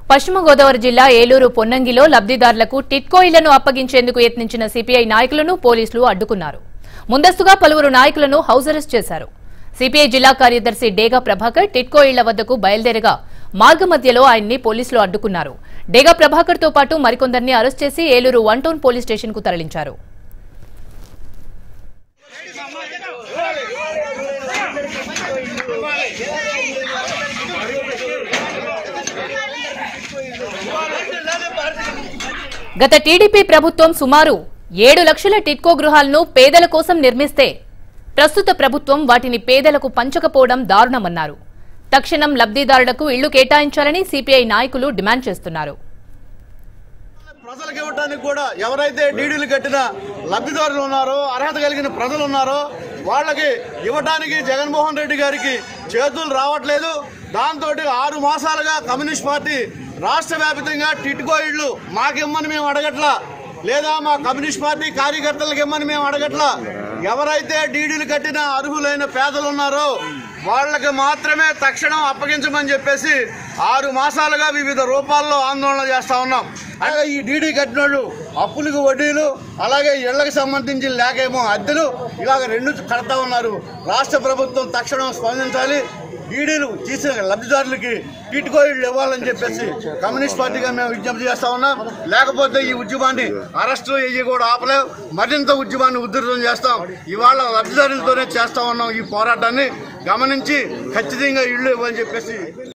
పశ్చిమ గోదావరి జిల్లా ఏలూరు పొన్నంగిలో లబ్దిదారులకు టిట్కో ఇళ్లను అప్పగించేందుకు యత్నించిన సిపిఐ నాయకులను పోలీసులు అడ్డుకున్నారు ముందస్తుగా పలువురు నాయకులను హౌస్ అరెస్ట్ చేశారు సిపిఐ జిల్లా కార్యదర్శి డేగా ప్రభాకర్ టిట్కో ఇళ్ల వద్దకు బయలుదేరగా మార్గమధ్యలో ఆయన్ని పోలీసులు అడ్డుకున్నారు డేగా ప్రభాకర్ తో పాటు మరికొందరిని అరెస్ట్ చేసి Eluru one town police station కు తరలించారు గత టీడీపీ ప్రభుత్వం సుమారు ఏడు లక్షల టిట్కో గృహాలను పేదల కోసం నిర్మిస్తే ప్రస్తుత ప్రభుత్వం వాటిని పేదలకు పంచకపోవడం దారుణమన్నారు తక్షణం లబ్దిదారులకు ఇళ్లు కేటాయించాలని సిపిఐ నాయకులు డిమాండ్ చేస్తున్నారు ప్రజలకు ఇవ్వడానికి కూడా ఎవరైతే డీడీలు కట్టిన లబ్ధిదారులు ఉన్నారో అర్హత కలిగిన ప్రజలు ఉన్నారో వాళ్ళకి ఇవ్వడానికి జగన్మోహన్ రెడ్డి గారికి చేతులు రావట్లేదు దాంతో ఆరు మాసాలుగా కమ్యూనిస్ట్ పార్టీ రాష్ట్ర వ్యాప్తంగా టిట్కో ఇళ్ళు మాకిమ్మని మేము అడగట్లా లేదా మా కమ్యూనిస్ట్ పార్టీ కార్యకర్తలకు ఇమ్మని మేము అడగట్లా ఎవరైతే డీడీలు కట్టిన అర్హులైన పేదలు ఉన్నారో వాళ్ళకి మాత్రమే తక్షణం అప్పగించమని చెప్పేసి ఆరు మాసాలుగా వివిధ రూపాల్లో ఆందోళన చేస్తా ఉన్నాం అలాగే ఈ డీడీ కట్టినోళ్ళు అప్పులకు వడ్డీలు అలాగే ఇళ్లకు సంబంధించి లేకేమో అద్దెలు ఇలాగ రెండు కడతా ఉన్నారు రాష్ట్ర ప్రభుత్వం తక్షణం స్పందించాలి డీడీలు తీసిన లబ్ధిదారులకి టిట్కో ఇళ్ళు ఇవ్వాలని చెప్పేసి కమ్యూనిస్ట్ పార్టీగా మేము విజ్ఞప్తి చేస్తా ఉన్నాం లేకపోతే ఈ ఉద్యమాన్ని అరెస్టులు ఇవి కూడా ఆపలేం మరింత ఉద్యమాన్ని ఉధృతం చేస్తాం ఇవాళ లబ్ధిదారులతోనే చేస్తా ఉన్నాం ఈ పోరాటాన్ని గమనించి ఖచ్చితంగా ఇళ్ళు ఇవ్వని చెప్పేసి